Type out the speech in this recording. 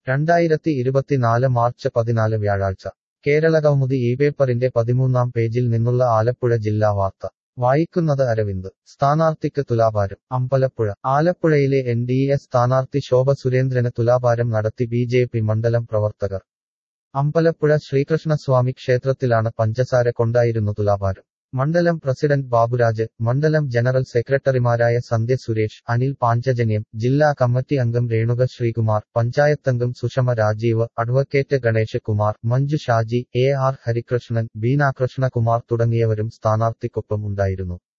രണ്ടായിരത്തി ഇരുപത്തിനാല് മാർച്ച് പതിനാല് വ്യാഴാഴ്ച കേരളകൗമുദി ഈ പേപ്പറിന്റെ പതിമൂന്നാം പേജിൽ നിന്നുള്ള ആലപ്പുഴ ജില്ലാ വാർത്ത വായിക്കുന്നത് അരവിന്ദ് സ്ഥാനാർത്ഥിക്ക് തുലാഭാരം അമ്പലപ്പുഴ ആലപ്പുഴയിലെ എൻ ഡി എ സ്ഥാനാർത്ഥി ശോഭ സുരേന്ദ്രന് തുലാഭാരം നടത്തി ബി ജെ പി മണ്ഡലം പ്രവർത്തകർ അമ്പലപ്പുഴ ശ്രീകൃഷ്ണസ്വാമി ക്ഷേത്രത്തിലാണ് പഞ്ചസാര കൊണ്ടായിരുന്നു തുലാഭാരം മണ്ഡലം പ്രസിഡന്റ് ബാബുരാജ് മണ്ഡലം ജനറൽ സെക്രട്ടറിമാരായ സന്ധ്യ സുരേഷ് അനിൽ പാഞ്ചജന്യം ജില്ലാ കമ്മിറ്റി അംഗം രേണുക ശ്രീകുമാർ പഞ്ചായത്തംഗം Sushama Rajeev advocate Ganesh Kumar Manju Shaji A R Harikrishnan Beena Krishnakumar തുടങ്ങിയവരും സ്ഥാനാർത്ഥിക്കൊപ്പം ഉണ്ടായിരുന്നു